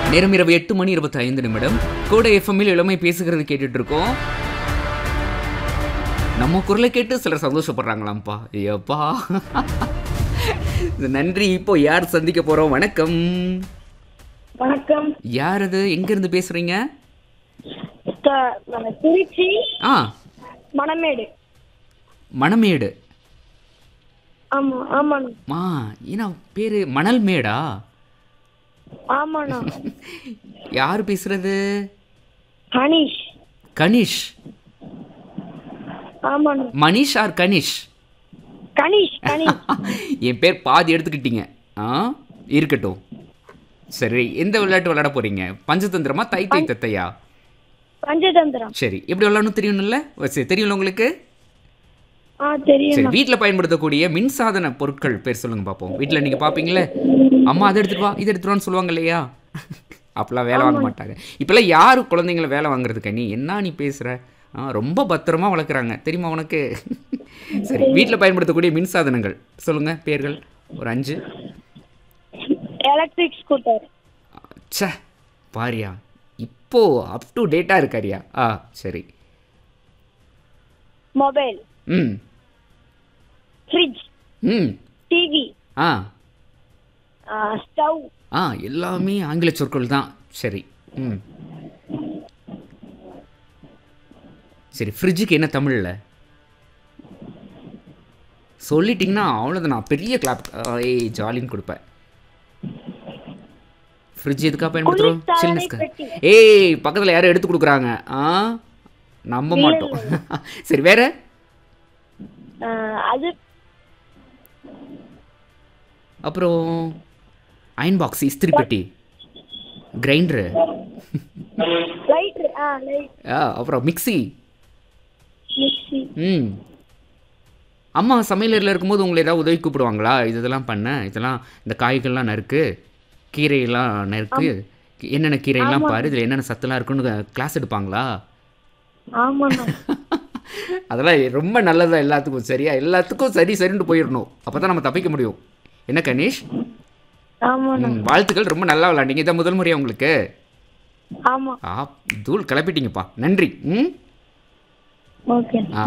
நேரம் இரவு எட்டு மணி இருபத்தி ஐந்து நிமிடம் கூட எஃப்எம்மில் இளமை பேசுகிறது கேட்டுட்டு இருக்கோம் நம்ம குரலை கேட்டு சிலர் சந்தோஷப்படுறாங்களாம்ப்பா ஐயப்பா நன்றி இப்போ யார் சந்திக்க போறோம் வணக்கம் வணக்கம் யார் அது எங்க இருந்து பேசுறீங்க த- நம்ம திருச்சி ஆ மணமேடு மணமேடு ஆமா ஆமாண்ணா மா ஏன்னா பேரு மணல் மேடா ஆமாண்ணா யார் பேசுறது ஹனீஷ் கனிஷ் ஆமாண்ணா மணிஷ் ஆர் கனிஷ் கணீஷ் கணீஷ் என் பேர் பாதி எடுத்துக்கிட்டீங்க ஆ இருக்கட்டும் சரி எந்த விளையாட்டு விளையாட போறீங்க பஞ்சதந்திரமா தை தை தத்தையா பஞ்சதந்திரம் சரி எப்படி விளையாடணும் தெரியும்ல சரி தெரியும்ல உங்களுக்கு ஆ தெரியும் சரி வீட்டில் பயன்படுத்தக்கூடிய மின்சாதன பொருட்கள் பேர் சொல்லுங்க பார்ப்போம் வீட்டில் நீங்கள் பார்ப்பீங்களே அம்மா அதை எடுத்துட்டு வா இதை எடுத்துட்டு வான்னு சொல்லுவாங்க இல்லையா அப்பெல்லாம் வேலை வாங்க மாட்டாங்க இப்பெல்லாம் யாரு குழந்தைங்களை வேலை வாங்குறதுக்கு நீ என்ன நீ பேசுற ஆ ரொம்ப பத்திரமா வளர்க்குறாங்க தெரியுமா உனக்கு சரி வீட்டில் பயன்படுத்தக்கூடிய மின்சாதனங்கள் சொல்லுங்க பேர்கள் ஒரு அஞ்சு எலக்ட்ரிக் ஸ்கூட்டர் ச்சே பாரியா இப்போ அப் டு டேட்டாக இருக்காரியா ஆ சரி மொபைல் ம் ஃப்ரிட்ஜ் ம் டிவி ஆ ஸ்டவ் ஆ எல்லாமே ஆங்கில சொற்கள் தான் சரி ம் சரி ஃப்ரிட்ஜுக்கு என்ன தமிழில் சொல்லிட்டீங்கன்னா அவ்வளோதான் நான் பெரிய கிளாப் ஏய் ஜாலின்னு கொடுப்பேன் ஃப்ரிட்ஜ் எதுக்காக பயன்படுத்துகிறோம் குளிர்சாதனை சில்னஸ்க்கு பெட்டி. ஏய் பக்கத்தில் யாரும் எடுத்து கொடுக்குறாங்க ஆ நம்ப மாட்டோம் சரி வேற அது அப்புறம் அயன் பாக்ஸ் இஸ்திரி பெட்டி கிரைண்டரு லைட் ஆ லைட் ஆ அப்புறம் மிக்ஸி மிக்ஸி ம் அம்மா சமையலறையில் இருக்கும்போது உங்களை ஏதாவது உதவி கூப்பிடுவாங்களா இது இதெல்லாம் பண்ண இதெல்லாம் இந்த காய்கள்லாம் நறுக்கு கீரையெல்லாம் நறுக்கு என்னென்ன கீரையெல்லாம் பாரு இதில் என்னென்ன சத்தெல்லாம் இருக்குன்னு கிளாஸ் எடுப்பாங்களா ஆமாண்ணா அதெல்லாம் ரொம்ப நல்லதா எல்லாத்துக்கும் சரியா எல்லாத்துக்கும் சரி சரின்னு போயிடணும் அப்போ தான் நம்ம தப்பிக்க முடியும் என்ன கணேஷ் ஆமாண்ணா ம், வாழ்த்துக்கள் ரொம்ப நல்லா விளாண்டீங்க இதான் முதல் முறையா உங்களுக்கு ஆமா ஆ தூள் கிளப்பிட்டீங்கப்பா நன்றி ம் ஓகே ஆ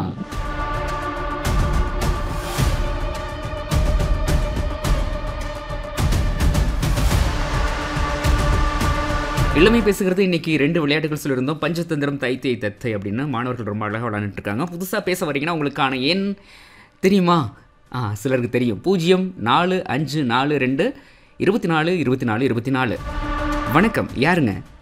இளமை பேசுகிறது இன்னைக்கு ரெண்டு விளையாட்டுகள் சொல்லியிருந்தோம் பஞ்சதந்திரம் தைத்தை தத்தை அப்படின்னு மாணவர்கள் ரொம்ப அழகாக விளையாண்டுட்டு இருக்காங்க புதுசாக பேச வரீங்கன்னா உங்களுக்கான எண் தெரியுமா ஆ சிலருக்கு தெரியும் பூஜ்ஜியம் நாலு அஞ்சு நாலு ரெண்டு இருபத்தி நாலு இருபத்தி நாலு இருபத்தி நாலு வணக்கம் யாருங்க